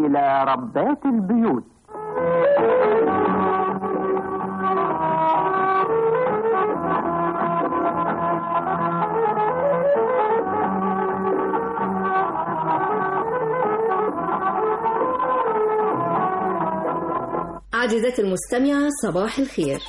إلى ربات البيوت عزيزتي المستمعة صباح الخير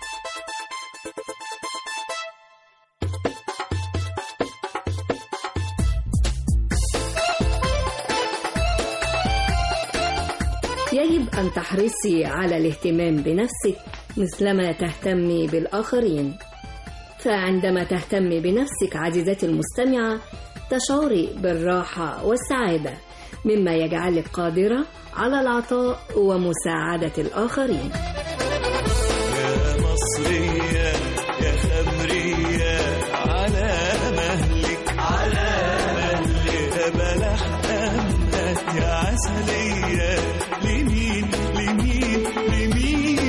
يجب أن تحرصي على الاهتمام بنفسك مثلما تهتمي بالآخرين فعندما تهتمي بنفسك عزيزتي المستمعة تشعري بالراحة والسعادة مما يجعلك قادرة على العطاء ومساعدة الآخرين يا مصرية يا خمرية على مهلك على مهلك يا بلح أمك يا عسلية لمين لمين لمين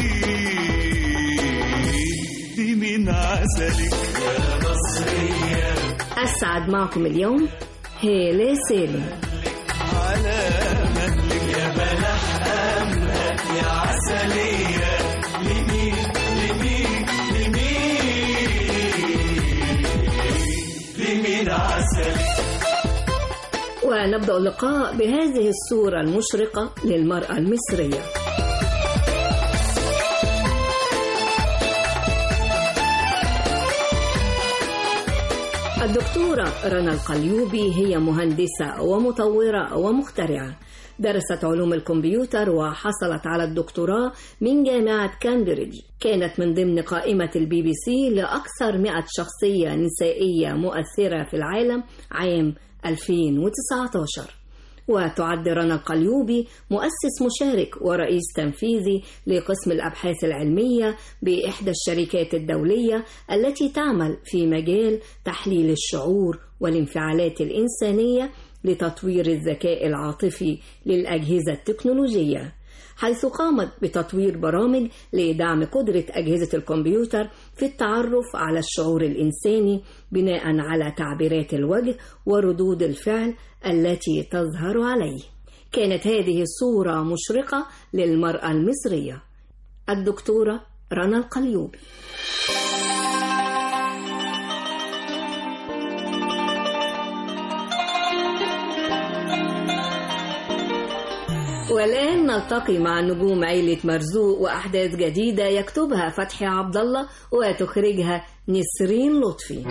لمين عسلك يا مصرية أسعد معكم اليوم هيلة سالم على مهلك يا بلح أمك يا عسلية لمين لمين لمين لمين عسلك ونبدأ اللقاء بهذه الصورة المشرقة للمرأة المصرية الدكتورة رنا القليوبي هي مهندسة ومطورة ومخترعة درست علوم الكمبيوتر وحصلت على الدكتوراه من جامعة كامبريدج كانت من ضمن قائمة البي بي سي لأكثر مئة شخصية نسائية مؤثرة في العالم عام 2019 وتعد رنا القليوبي مؤسس مشارك ورئيس تنفيذي لقسم الأبحاث العلمية بإحدى الشركات الدولية التي تعمل في مجال تحليل الشعور والانفعالات الإنسانية لتطوير الذكاء العاطفي للأجهزة التكنولوجية حيث قامت بتطوير برامج لدعم قدرة أجهزة الكمبيوتر في التعرف على الشعور الإنساني بناء على تعبيرات الوجه وردود الفعل التي تظهر عليه. كانت هذه الصورة مشرقة للمرأة المصرية. الدكتورة رنا القليوبي. والآن نلتقي مع نجوم عيلة مرزوق وأحداث جديدة يكتبها فتحي عبد الله وتخرجها نسرين لطفي.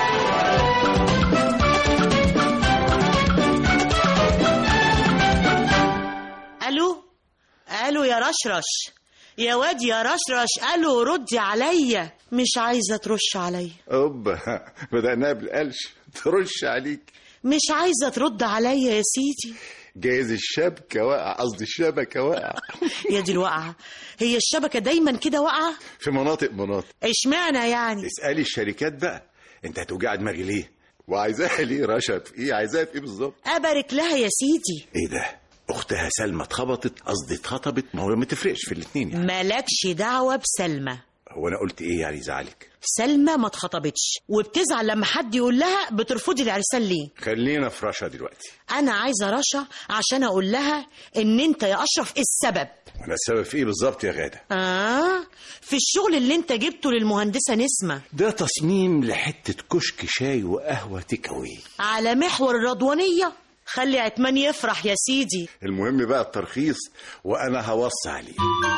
الو الو يا رشرش يا واد يا رشرش الو ردي عليا مش عايزه ترش عليا اوبا بدأناها بالقلش ترش عليك مش عايزه ترد عليا يا سيدي جايز الشبكة واقع قصدي الشبكة واقع يا دي الواقعه هي الشبكه دايما كده واقعه في مناطق مناطق اشمعنى يعني اسألي الشركات بقى انت هتوجع دماغي ليه وعايزاها ليه رشا في ايه عايزاها في ايه بالظبط ابارك لها يا سيدي ايه ده اختها سلمى اتخبطت قصدي اتخطبت ما هو ما تفرقش في الاتنين يعني مالكش دعوه بسلمى هو انا قلت ايه يعني يزعلك سلمى ما اتخطبتش وبتزعل لما حد يقول لها بترفضي العرسان ليه خلينا في رشا دلوقتي انا عايزه رشا عشان اقول لها ان انت يا اشرف السبب وانا السبب في ايه بالظبط يا غادة اه في الشغل اللي انت جبته للمهندسه نسمه ده تصميم لحتة كشك شاي وقهوة تكوي على محور الرضوانيه خلي عتمان يفرح يا سيدي المهم بقى الترخيص وانا هوصي عليه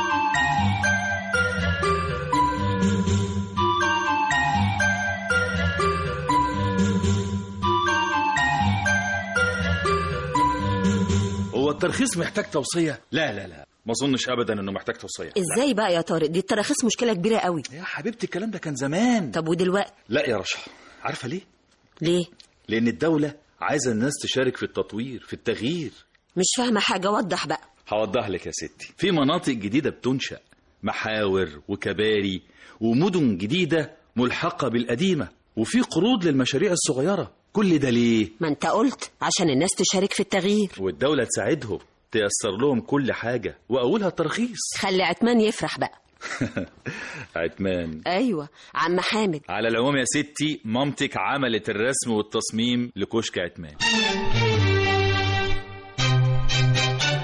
هو الترخيص محتاج توصية؟ لا لا لا ما اظنش ابدا انه محتاج توصية ازاي بقى يا طارق دي التراخيص مشكله كبيره قوي يا حبيبتي الكلام ده كان زمان طب ودلوقتي لا يا رشا عارفة ليه؟ ليه لأن الدولة عايزة الناس تشارك في التطوير في التغيير مش فاهمه حاجه وضح بقى هوضح لك يا ستي في مناطق جديدة بتنشأ محاور وكباري ومدن جديدة ملحقة بالقديمة وفي قروض للمشاريع الصغيرة كل ده ليه؟ ما انت قلت عشان الناس تشارك في التغيير والدولة تساعدهم تيسر لهم كل حاجة وأولها الترخيص خلي عتمان يفرح بقى عتمان ايوه عم حامد على العموم يا ستي مامتك عملت الرسم والتصميم لكشك عتمان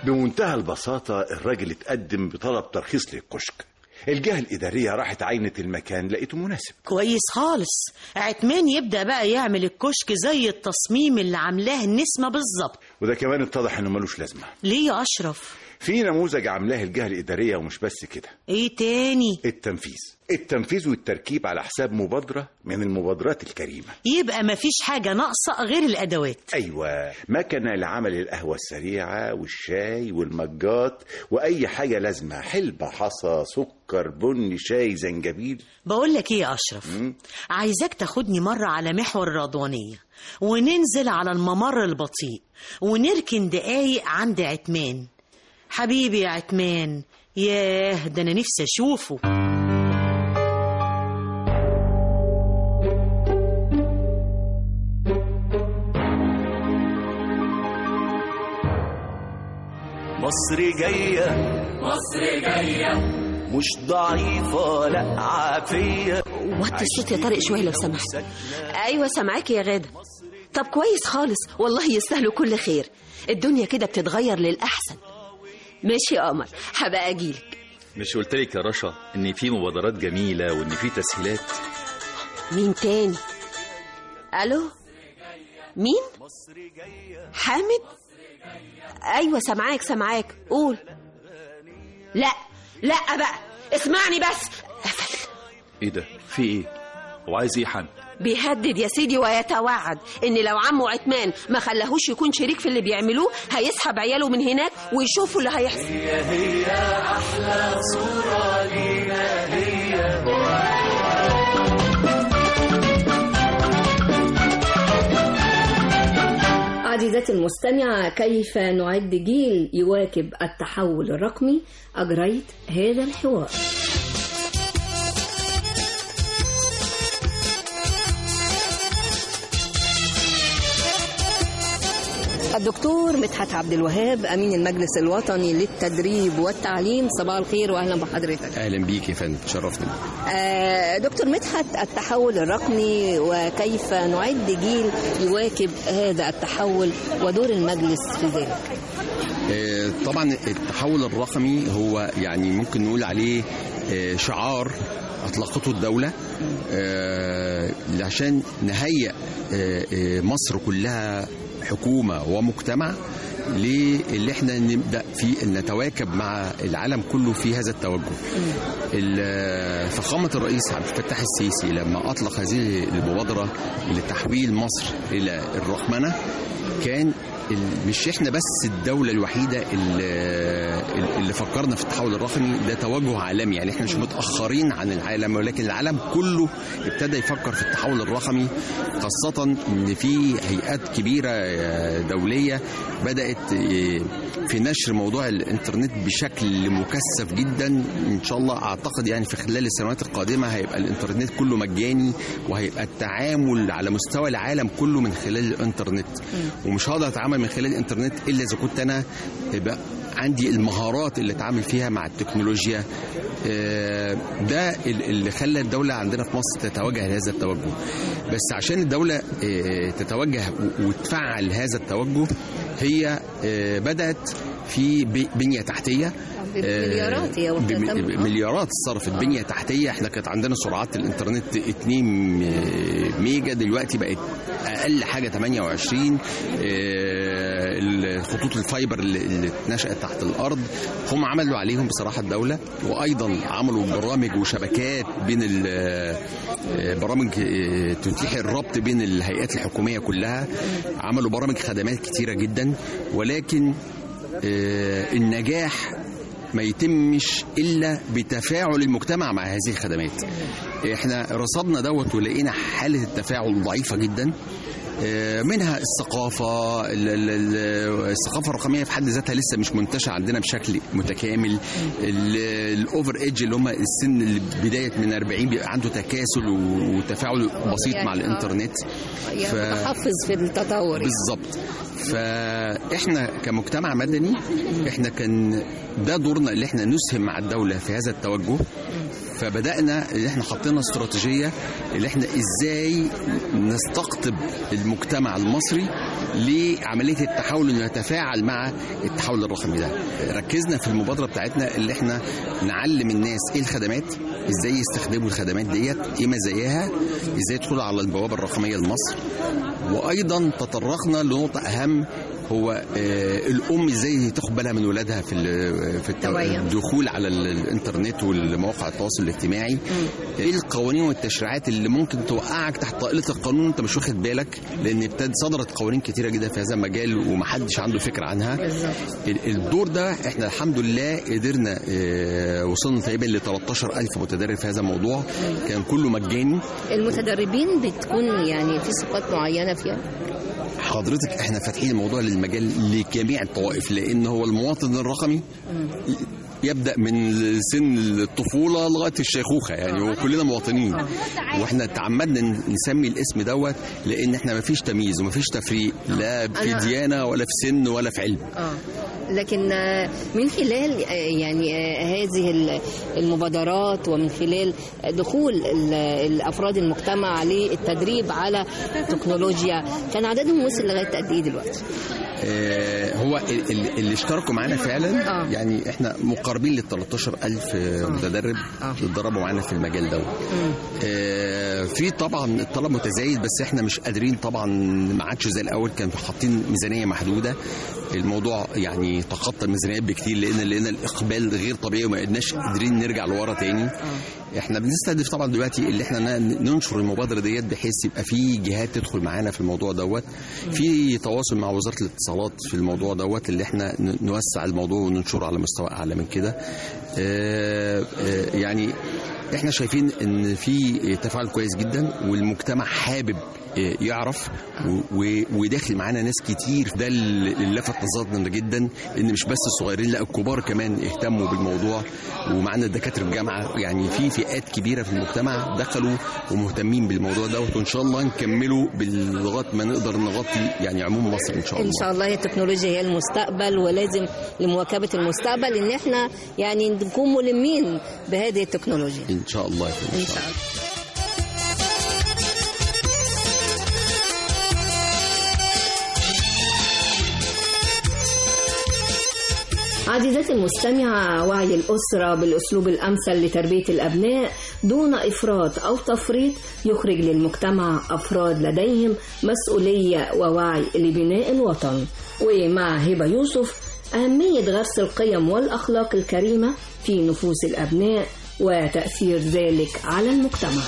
بمنتهى البساطة الراجل اتقدم بطلب ترخيص للكشك الجهة الإدارية راحت عينت المكان لقيته مناسب كويس خالص عتمان يبدأ بقى يعمل الكشك زي التصميم اللي عاملاه النسمة بالظبط وده كمان اتضح انه ملوش لازمة ليه يا أشرف في نموذج عاملاه الجهة الإدارية ومش بس كده ايه تاني التنفيذ التنفيذ والتركيب على حساب مبادرة من المبادرات الكريمة يبقى مفيش حاجة ناقصة غير الأدوات أيوة مكنة لعمل القهوة السريعة والشاي والمجات وأي حاجة لازمة حلبة حصى سكر بني شاي زنجبيل بقول لك ايه يا أشرف عايزاك تاخدني مرة على محور الرضوانية وننزل على الممر البطيء ونركن دقايق عند عتمان حبيبي يا عتمان ياه ده أنا نفسي أشوفه مصر جاية مصر جاية مش ضعيفة لا عافية وطي الصوت يا طارق شويه لو سمحت ايوه سامعاك يا غاده طب كويس خالص والله يستاهلوا كل خير الدنيا كده بتتغير للاحسن ماشي يا قمر هبقى اجيلك مش قلت لك يا رشا ان في مبادرات جميله وان في تسهيلات مين تاني الو مين حامد ايوه سامعاك سامعاك قول لا لا بقى اسمعني بس قفل ايه ده في ايه هو عايز ايه يا حامد بيهدد يا سيدي ويتوعد ان لو عمه عتمان ما خلاهوش يكون شريك في اللي بيعملوه هيسحب عياله من هناك ويشوفوا اللي هيحصل عزيزتي المستمعة كيف نعد جيل يواكب التحول الرقمي أجريت هذا الحوار الدكتور مدحت عبد الوهاب أمين المجلس الوطني للتدريب والتعليم صباح الخير وأهلا بحضرتك اهلا بيك يا فندم شرفتني آه، دكتور مدحت التحول الرقمي وكيف نعد جيل يواكب هذا التحول ودور المجلس في ذلك آه، طبعا التحول الرقمي هو يعني ممكن نقول عليه آه، شعار اطلقته الدوله آه، عشان نهيئ آه، آه، مصر كلها حكومه ومجتمع للي احنا نبدا في ان نتواكب مع العالم كله في هذا التوجه. ال- فخامه الرئيس عبد الفتاح السيسي لما اطلق هذه المبادره لتحويل مصر الى الرقمنه كان ال- مش احنا بس الدوله الوحيده اللي, اللي فكرنا في التحول الرقمي ده توجه عالمي يعني احنا مش متاخرين عن العالم ولكن العالم كله ابتدى يفكر في التحول الرقمي خاصه ان في هيئات كبيره آه، دوليه بدات آه، في نشر موضوع الانترنت بشكل مكثف جدا ان شاء الله اعتقد يعني في خلال السنوات القادمه هيبقى الانترنت كله مجاني وهيبقى التعامل على مستوى العالم كله من خلال الانترنت ومش هقدر اتعامل من خلال الانترنت الا اذا كنت انا يبقى عندي المهارات اللي اتعامل فيها مع التكنولوجيا آه، ده ال- اللي خلى الدولة عندنا في مصر تتوجه لهذا التوجه بس عشان الدولة آه، تتوجه و- وتفعل هذا التوجه هي آه، بدأت في ب- بنية تحتية بمليارات هي آه، وقتها بم- تم. مليارات صرفت بنية تحتية احنا كانت عندنا سرعات الانترنت 2 ميجا دلوقتي بقت اقل حاجة 28 آه، الخطوط الفايبر اللي اللي اتنشأت تحت الارض هم عملوا عليهم بصراحة الدولة وايضا عملوا برامج وشبكات بين ال- آه، برامج آه، تتيح الربط بين الهيئات الحكومية كلها عملوا برامج خدمات كتيرة جدا ولكن آه، النجاح ما يتمش الا بتفاعل المجتمع مع هذه الخدمات احنا رصدنا دوت ولقينا حاله التفاعل ضعيفه جدا آه، منها الثقافة ال- ال- ال- الثقافة الرقمية في حد ذاتها لسه مش منتشرة عندنا بشكل متكامل الأوفر إيدج اللي هم السن اللي بداية من 40 بيبقى عنده تكاسل و- وتفاعل بسيط يعني مع آه. الإنترنت يعني ف- متحفظ في التطور يعني. بالظبط فاحنا كمجتمع مدني احنا كان ده دورنا اللي احنا نسهم مع الدوله في هذا التوجه فبدانا اللي احنا حطينا استراتيجيه اللي احنا ازاي نستقطب المجتمع المصري لعمليه التحول انه يتفاعل مع التحول الرقمي ده ركزنا في المبادره بتاعتنا اللي احنا نعلم الناس ايه الخدمات ازاي يستخدموا الخدمات ديت ايه مزاياها ازاي يدخلوا على البوابه الرقميه لمصر وايضا تطرقنا لنقطه اهم هو آه، الام ازاي تاخد بالها من ولادها في ال- في الت- توعية. الدخول على ال- الانترنت والمواقع التواصل الاجتماعي ايه القوانين والتشريعات اللي ممكن توقعك تحت طائله القانون وانت مش واخد بالك لان ابتدت صدرت قوانين كتيره جدا في هذا المجال ومحدش عنده فكره عنها ال- الدور ده احنا الحمد لله قدرنا آه، وصلنا تقريبا ل 13000 متدرب في هذا الموضوع كان كله مجاني المتدربين بتكون يعني في صفات معينة فيها حضرتك احنا فاتحين الموضوع للمجال لجميع الطوائف لان هو المواطن الرقمي يبدا من سن الطفوله لغايه الشيخوخه يعني وكلنا مواطنين واحنا تعمدنا نسمي الاسم دوت لان احنا ما فيش تمييز وما فيش تفريق لا في أنا- ديانه ولا في سن ولا في علم اه لكن آه، من خلال آه، يعني آه، هذه ال- المبادرات ومن خلال دخول ال- الافراد المجتمع للتدريب على تكنولوجيا كان عددهم وصل لغايه قد ايه دلوقتي؟ آه، هو ال- ال- اللي اشتركوا معانا فعلا آه. يعني احنا مقاربين لل 13000 متدرب آه. اتدربوا معانا في المجال دوت آه، في طبعا الطلب متزايد بس احنا مش قادرين طبعا ما عادش زي الاول كان حاطين ميزانيه محدوده الموضوع يعني تخطى الميزانيات بكتير لان لقينا الاقبال غير طبيعي وما قدناش قادرين نرجع لورا تاني احنا بنستهدف طبعا دلوقتي اللي احنا ن- ننشر المبادره ديت بحيث يبقى في جهات تدخل معانا في الموضوع دوت في تواصل مع وزاره الاتصالات في الموضوع دوت اللي احنا ن- نوسع الموضوع وننشره على مستوى اعلى من كده آه، آه، يعني احنا شايفين ان في تفاعل كويس جدا والمجتمع حابب يعرف و- و- وداخل معانا ناس كتير ده اللي لفت نظرنا جدا ان مش بس الصغيرين لا الكبار كمان اهتموا بالموضوع ومعانا دكاتره الجامعه يعني في فئات كبيره في المجتمع دخلوا ومهتمين بالموضوع دوت وان شاء الله نكمله بال- لغايه ما نقدر نغطي يعني عموم مصر ان شاء ان الله شاء الله هي التكنولوجيا هي المستقبل ولازم لمواكبه المستقبل ان احنا يعني نكون ملمين بهذه التكنولوجيا ان شاء الله يا فندم، ان شاء الله عزيزتي المستمعة وعي الأسرة بالأسلوب الأمثل لتربية الأبناء دون إفراط أو تفريط يخرج للمجتمع أفراد لديهم مسؤولية ووعي لبناء الوطن ومع هبة يوسف أهمية غرس القيم والأخلاق الكريمة في نفوس الأبناء وتأثير ذلك على المجتمع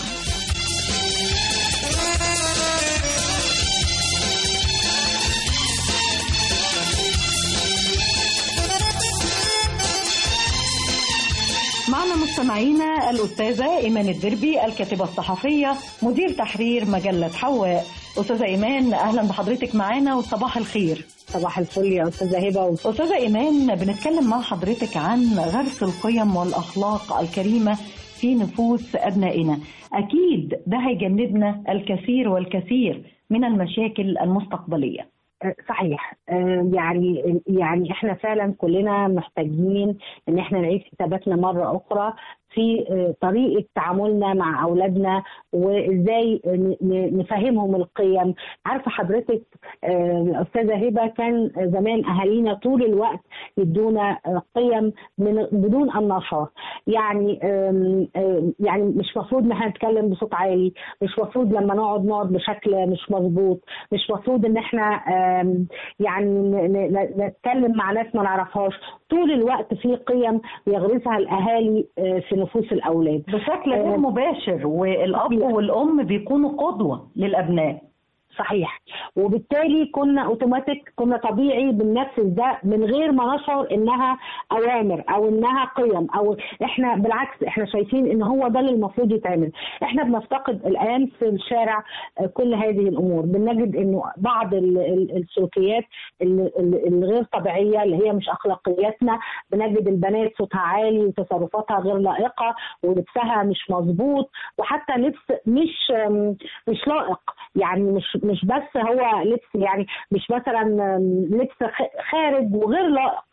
معنا مستمعينا الأستاذة إيمان الدربي الكاتبة الصحفية مدير تحرير مجلة حواء أستاذة إيمان أهلا بحضرتك معانا وصباح الخير صباح الفل يا استاذه هبه أستاذة إيمان بنتكلم مع حضرتك عن غرس القيم والأخلاق الكريمة في نفوس أبنائنا أكيد ده هيجنبنا الكثير والكثير من المشاكل المستقبلية صحيح آه، يعني يعني احنا فعلا كلنا محتاجين ان احنا نعيد حساباتنا مره اخرى في آه، طريقه تعاملنا مع اولادنا وازاي ن- ن- نفهمهم القيم عارفه حضرتك آه، استاذه هبه كان زمان اهالينا طول الوقت يدونا آه، قيم من بدون ان نشعر يعني آم، آم، يعني مش مفروض ان احنا نتكلم بصوت عالي مش مفروض لما نقعد نقعد بشكل مش مظبوط مش مفروض ان احنا آم، يعني ن- ن- نتكلم مع ناس ما نعرفهاش طول الوقت في قيم يغرسها الاهالي آه، في نفوس الاولاد بشكل غير مباشر والأب والأم بيكونوا قدوة للأبناء صحيح وبالتالي كنا اوتوماتيك كنا طبيعي بننفذ ده من غير ما نشعر انها اوامر او انها قيم او احنا بالعكس احنا شايفين ان هو ده اللي المفروض يتعمل احنا بنفتقد الان في الشارع آه، كل هذه الامور بنجد انه بعض ال- ال- السلوكيات ال- ال- الغير طبيعيه اللي هي مش اخلاقياتنا بنجد البنات صوتها عالي وتصرفاتها غير لائقه ولبسها مش مظبوط وحتى لبس مش آم، مش لائق يعني مش مش بس هو لبس يعني مش مثلا آم، لبس خ- خارج وغير لائق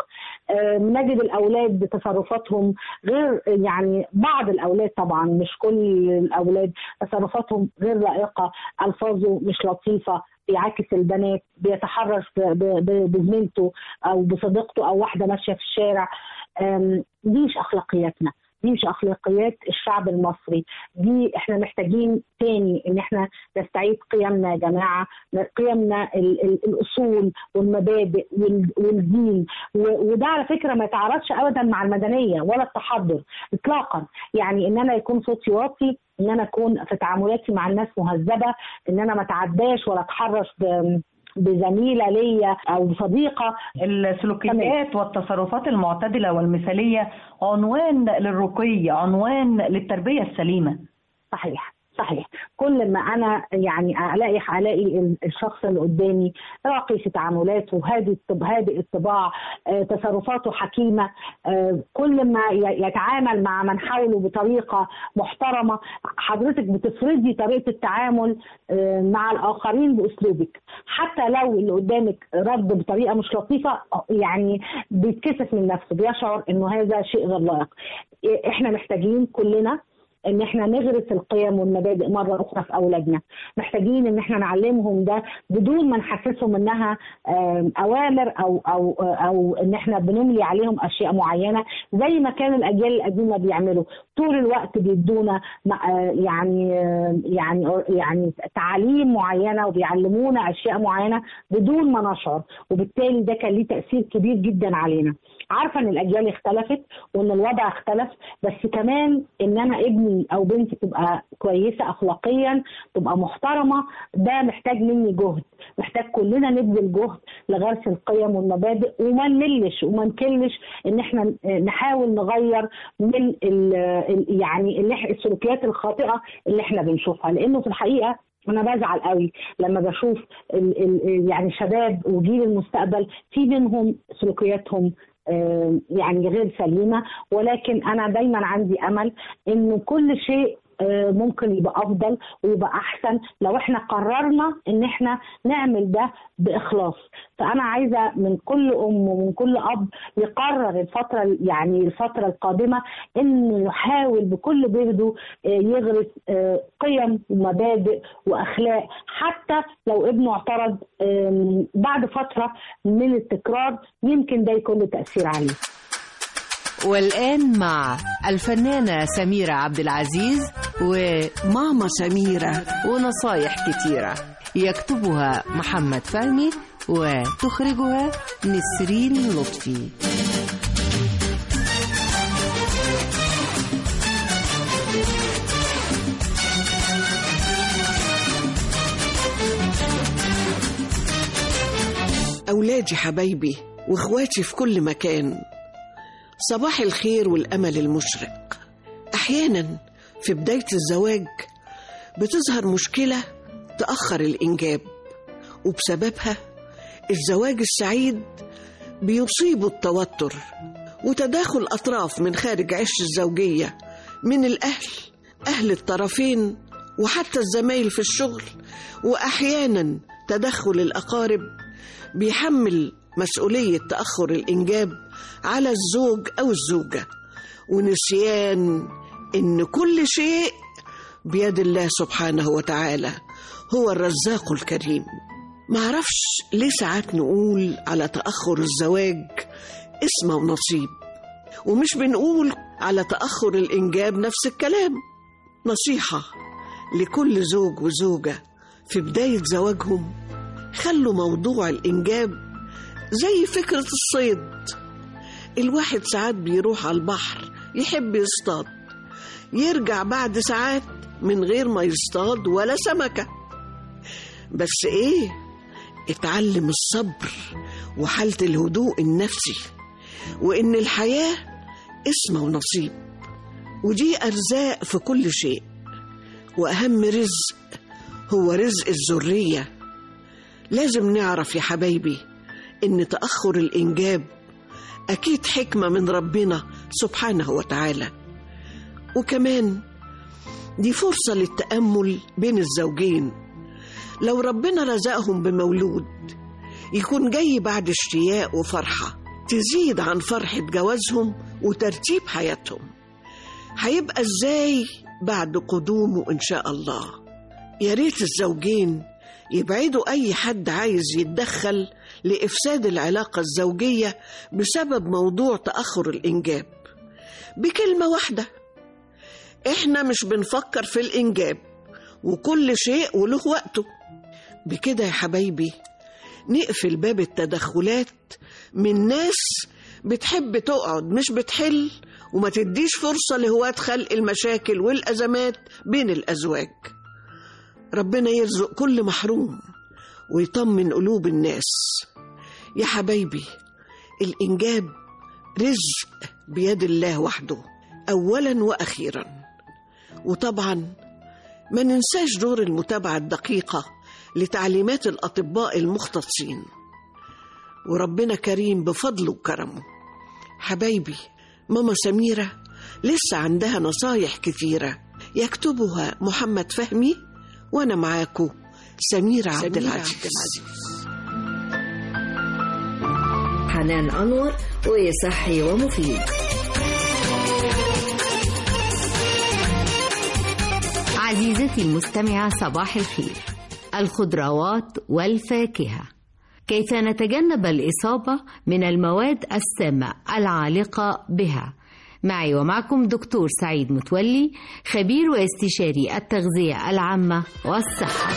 آه، نجد الاولاد بتصرفاتهم غير يعني بعض الاولاد طبعا مش كل الاولاد تصرفاتهم غير لائقه الفاظه مش لطيفه بيعاكس البنات بيتحرش ب- ب- ب- بزميلته او بصديقته او واحده ماشيه في الشارع آم، دي مش اخلاقياتنا دي مش اخلاقيات الشعب المصري دي احنا محتاجين تاني ان احنا نستعيد قيمنا يا جماعه قيمنا ال- ال- الاصول والمبادئ وال- والدين و- وده على فكره ما يتعارضش ابدا مع المدنيه ولا التحضر اطلاقا يعني ان انا يكون صوتي واطي ان انا اكون في تعاملاتي مع الناس مهذبه ان انا ما اتعداش ولا اتحرش ب- بزميله ليا او بصديقه السلوكيات والتصرفات المعتدلة والمثالية عنوان للرقي عنوان للتربية السليمة صحيح صحيح كل ما انا يعني الاقي الاقي ال- الشخص اللي قدامي راقي في تعاملاته هادئ الطب- هادئ الطباع آه، تصرفاته حكيمه آه، كل ما ي- يتعامل مع من حوله بطريقه محترمه حضرتك بتفرضي طريقه التعامل آه، مع الاخرين باسلوبك حتى لو اللي قدامك رد بطريقه مش لطيفه يعني بيتكسف من نفسه بيشعر انه هذا شيء غير لائق احنا محتاجين كلنا ان احنا نغرس القيم والمبادئ مره اخرى في اولادنا محتاجين ان احنا نعلمهم ده بدون ما نحسسهم انها آم، اوامر او او او ان احنا بنملي عليهم اشياء معينه زي ما كان الاجيال القديمه بيعملوا طول الوقت بيدونا مع- آه، يعني آه، يعني يعني تعاليم معينه وبيعلمونا اشياء معينه بدون ما نشعر وبالتالي ده كان ليه تاثير كبير جدا علينا عارفه ان الاجيال اختلفت وان الوضع اختلف بس كمان ان انا ابني او بنتي تبقى كويسه اخلاقيا تبقى محترمه ده محتاج مني جهد محتاج كلنا نبذل جهد لغرس القيم والمبادئ وما نملش وما نكلش ان احنا نحاول نغير من ال ال يعني اللي إح- السلوكيات الخاطئه اللي احنا بنشوفها لانه في الحقيقه انا بزعل قوي لما بشوف ال ال يعني شباب وجيل المستقبل في منهم سلوكياتهم آه، يعني غير سليمه ولكن انا دايما عندي امل انه كل شيء آه، ممكن يبقى افضل ويبقى احسن لو احنا قررنا ان احنا نعمل ده باخلاص فانا عايزه من كل ام ومن كل اب يقرر الفتره يعني الفتره القادمه انه يحاول بكل جهده آه، يغرس آه، قيم ومبادئ واخلاق حتى لو ابنه اعترض آم، بعد فتره من التكرار يمكن ده يكون له تاثير عليه والآن مع الفنانة سميرة عبد العزيز وماما سميرة ونصايح كتيرة يكتبها محمد فهمي وتخرجها نسرين لطفي أولادي حبايبي وإخواتي في كل مكان صباح الخير والأمل المشرق أحيانا في بداية الزواج بتظهر مشكلة تأخر الإنجاب وبسببها الزواج السعيد بيصيبه التوتر وتداخل أطراف من خارج عش الزوجية من الأهل أهل الطرفين وحتى الزمايل في الشغل وأحيانا تدخل الأقارب بيحمل مسؤولية تأخر الإنجاب على الزوج أو الزوجة ونسيان إن كل شيء بيد الله سبحانه وتعالى هو الرزاق الكريم معرفش ليه ساعات نقول على تأخر الزواج اسمه ونصيب ومش بنقول على تأخر الإنجاب نفس الكلام نصيحة لكل زوج وزوجة في بداية زواجهم خلوا موضوع الإنجاب زي فكرة الصيد الواحد ساعات بيروح على البحر يحب يصطاد يرجع بعد ساعات من غير ما يصطاد ولا سمكة بس إيه اتعلم الصبر وحالة الهدوء النفسي وإن الحياة اسمه ونصيب ودي أرزاق في كل شيء وأهم رزق هو رزق الذرية لازم نعرف يا حبايبي إن تأخر الإنجاب أكيد حكمة من ربنا سبحانه وتعالى وكمان دي فرصة للتأمل بين الزوجين لو ربنا رزقهم بمولود يكون جاي بعد اشتياق وفرحة تزيد عن فرحة جوازهم وترتيب حياتهم هيبقى ازاي بعد قدومه ان شاء الله يا ريت الزوجين يبعدوا اي حد عايز يتدخل لافساد العلاقه الزوجيه بسبب موضوع تاخر الانجاب بكلمه واحده احنا مش بنفكر في الانجاب وكل شيء وله وقته بكده يا حبايبي نقفل باب التدخلات من ناس بتحب تقعد مش بتحل وما تديش فرصة لهواة خلق المشاكل والأزمات بين الأزواج ربنا يرزق كل محروم ويطمن قلوب الناس يا حبايبي الإنجاب رزق بيد الله وحده أولا وأخيرا وطبعا ما ننساش دور المتابعة الدقيقة لتعليمات الأطباء المختصين وربنا كريم بفضله وكرمه حبايبي ماما سميرة لسه عندها نصايح كتيرة يكتبها محمد فهمي وأنا معاكو سميرة عبد العزيز حنان أنور وصحي ومفيد عزيزتي المستمعة صباح الخير الخضروات والفاكهة كيف نتجنب الإصابة من المواد السامة العالقة بها معي ومعكم دكتور سعيد متولي خبير واستشاري التغذية العامة والصحة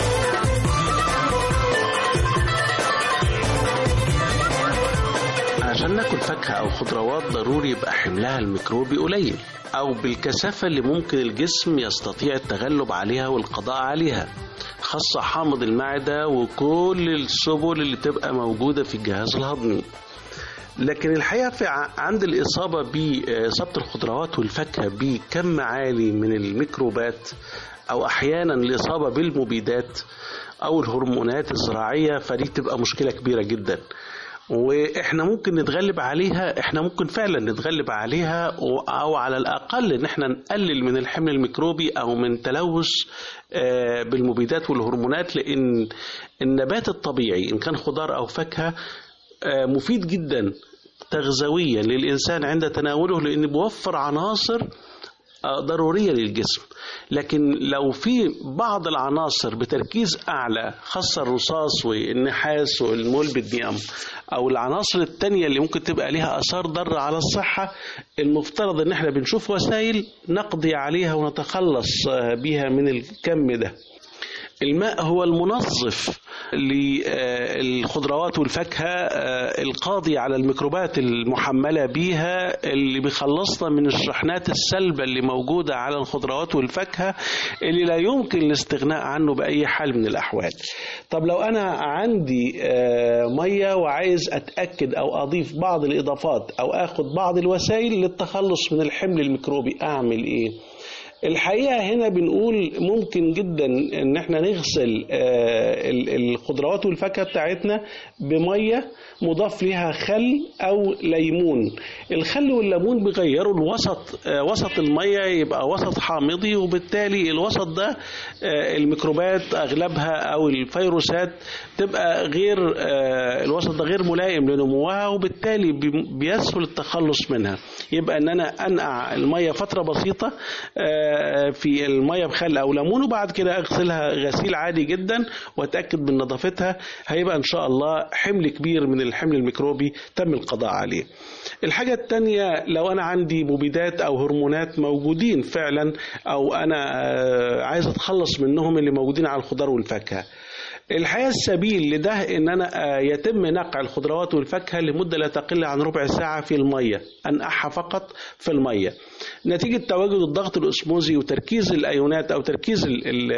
عشان ناكل فاكهة أو خضروات ضروري يبقى حملها الميكروبي قليل أو بالكثافة اللي ممكن الجسم يستطيع التغلب عليها والقضاء عليها خاصة حامض المعدة وكل السبل اللي تبقى موجودة في الجهاز الهضمي لكن الحقيقة في عند الإصابة بإصابة الخضروات والفاكهة بكم عالي من الميكروبات أو أحيانا الإصابة بالمبيدات أو الهرمونات الزراعية فدي تبقى مشكلة كبيرة جدا واحنا ممكن نتغلب عليها احنا ممكن فعلا نتغلب عليها او على الاقل ان احنا نقلل من الحمل الميكروبي او من تلوث بالمبيدات والهرمونات لان النبات الطبيعي ان كان خضار او فاكهه مفيد جدا تغذويا للانسان عند تناوله لان بيوفر عناصر ضروريه للجسم لكن لو في بعض العناصر بتركيز اعلى خاصه الرصاص والنحاس والمولبديوم او العناصر التانية اللي ممكن تبقى ليها اثار ضاره على الصحه المفترض ان احنا بنشوف وسائل نقضي عليها ونتخلص بيها من الكم ده الماء هو المنظف للخضروات والفاكهة القاضي على الميكروبات المحملة بيها اللي بيخلصنا من الشحنات السلبة اللي موجودة على الخضروات والفاكهة اللي لا يمكن الاستغناء عنه بأي حال من الأحوال طب لو أنا عندي مية وعايز أتأكد أو أضيف بعض الإضافات أو أخد بعض الوسائل للتخلص من الحمل الميكروبي أعمل إيه؟ الحقيقه هنا بنقول ممكن جدا ان احنا نغسل الخضروات والفاكهه بتاعتنا بميه مضاف ليها خل او ليمون الخل والليمون بيغيروا الوسط وسط الميه يبقى وسط حامضي وبالتالي الوسط ده الميكروبات اغلبها او الفيروسات تبقى غير الوسط ده غير ملائم لنموها وبالتالي بيسهل التخلص منها يبقى ان انا انقع الميه فتره بسيطه في الميه بخل او ليمون وبعد كده اغسلها غسيل عادي جدا واتاكد من نظافتها هيبقى ان شاء الله حمل كبير من الحمل الميكروبي تم القضاء عليه الحاجة التانية لو أنا عندي مبيدات أو هرمونات موجودين فعلا أو أنا عايز أتخلص منهم اللي موجودين على الخضار والفاكهة الحقيقة السبيل لده ان انا يتم نقع الخضروات والفاكهة لمدة لا تقل عن ربع ساعة في المية انقعها فقط في المية نتيجة تواجد الضغط الاسموزي وتركيز الايونات او تركيز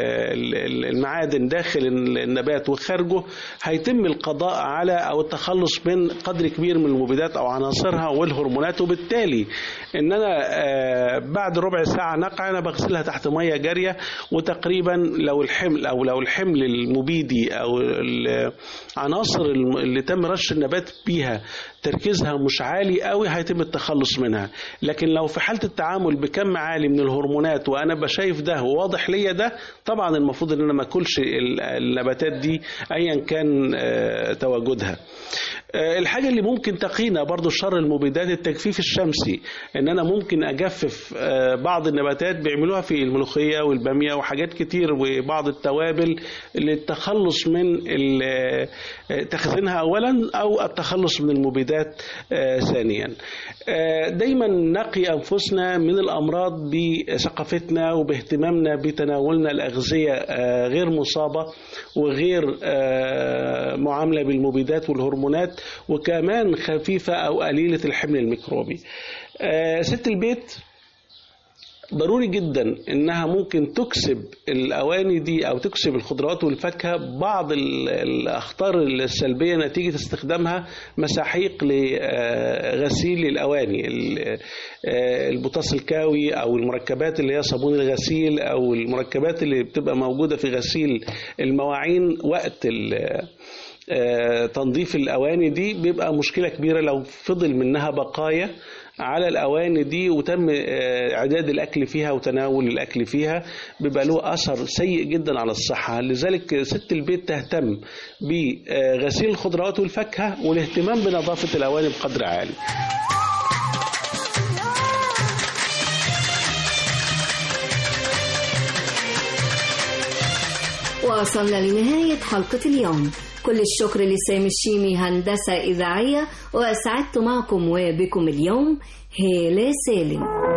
المعادن داخل النبات وخارجه هيتم القضاء على او التخلص من قدر كبير من المبيدات او عناصرها والهرمونات وبالتالي ان انا بعد ربع ساعة نقع انا بغسلها تحت مية جارية وتقريبا لو الحمل او لو الحمل المبيدي او العناصر اللي تم رش النبات بيها تركيزها مش عالي قوي هيتم التخلص منها لكن لو في حاله التعامل بكم عالي من الهرمونات وانا بشايف ده وواضح ليا ده طبعا المفروض ان انا ما اكلش ال- النباتات دي ايا كان آه، تواجدها آه، الحاجة اللي ممكن تقينا برضو شر المبيدات التجفيف الشمسي ان انا ممكن اجفف آه، بعض النباتات بيعملوها في الملوخية والبامية وحاجات كتير وبعض التوابل للتخلص من ال- آه، تخزينها اولا او التخلص من المبيدات آه، ثانيا آه، دايما نقي انفسنا من الامراض بثقافتنا وباهتمامنا بتناولنا الاغذيه آه، غير مصابه وغير آه، معامله بالمبيدات والهرمونات وكمان خفيفه او قليله الحمل الميكروبي. آه، ست البيت ضروري جدا انها ممكن تكسب الاواني دي او تكسب الخضروات والفاكهه بعض ال- الاخطار السلبيه نتيجه استخدامها مساحيق لغسيل الاواني ال- آه، البوتاص الكاوي او المركبات اللي هي صابون الغسيل او المركبات اللي بتبقى موجوده في غسيل المواعين وقت ال- آه، تنظيف الاواني دي بيبقى مشكله كبيره لو فضل منها بقايا على الاواني دي وتم آه، اعداد الاكل فيها وتناول الاكل فيها بيبقى له اثر سيء جدا على الصحه لذلك ست البيت تهتم بغسيل الخضروات والفاكهه والاهتمام بنظافه الاواني بقدر عالي وصلنا لنهاية حلقة اليوم كل الشكر لسامي الشيمي هندسة إذاعية وأسعدت معكم وبكم اليوم هالة سالم